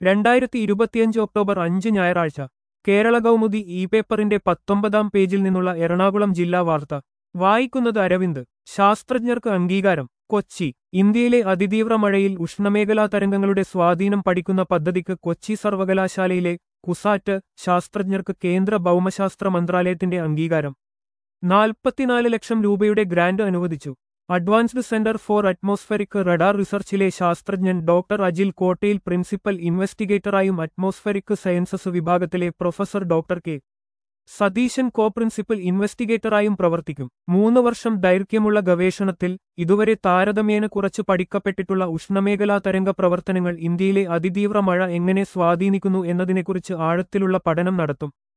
രണ്ടായിരത്തി ഇരുപത്തിയഞ്ച് ഒക്ടോബർ അഞ്ച് ഞായറാഴ്ച കേരള കൗമുദി ഇ പേപ്പറിന്റെ പത്തൊമ്പതാം പേജിൽ നിന്നുള്ള എറണാകുളം ജില്ലാ വാർത്ത വായിക്കുന്നത് അരവിന്ദ് ശാസ്ത്രജ്ഞർക്ക് അംഗീകാരം കൊച്ചി ഇന്ത്യയിലെ അതിതീവ്ര മഴയിൽ ഉഷ്ണമേഖലാ തരംഗങ്ങളുടെ സ്വാധീനം പഠിക്കുന്ന പദ്ധതിക്ക് കൊച്ചി സർവകലാശാലയിലെ കുസാറ്റ് ശാസ്ത്രജ്ഞർക്ക് കേന്ദ്ര ഭൗമശാസ്ത്ര മന്ത്രാലയത്തിന്റെ അംഗീകാരം നാൽപ്പത്തിനാല് ലക്ഷം രൂപയുടെ ഗ്രാന്റ് അനുവദിച്ചു advanced centre for atmospheric radar റിസർച്ചിലെ ശാസ്ത്രജ്ഞൻ ഡോക്ടർ അജിൽ കോട്ടയിൽ പ്രിൻസിപ്പൽ ഇൻവെസ്റ്റിഗേറ്ററായും അറ്റ്മോസ്ഫെറിക് സയൻസസ് വിഭാഗത്തിലെ professor doctor K Satheesan co principal ഇൻവെസ്റ്റിഗേറ്ററായും പ്രവർത്തിക്കും മൂന്ന് വർഷം ദൈർഘ്യമുള്ള ഗവേഷണത്തിൽ ഇതുവരെ താരതമ്യേന കുറച്ച് പഠിക്കപ്പെട്ടിട്ടുള്ള ഉഷ്ണമേഖലാ തരംഗ പ്രവർത്തനങ്ങൾ ഇന്ത്യയിലെ അതിതീവ്ര മഴ എങ്ങനെ സ്വാധീനിക്കുന്നു എന്നതിനെക്കുറിച്ച് ആഴത്തിലുള്ള പഠനം നടത്തും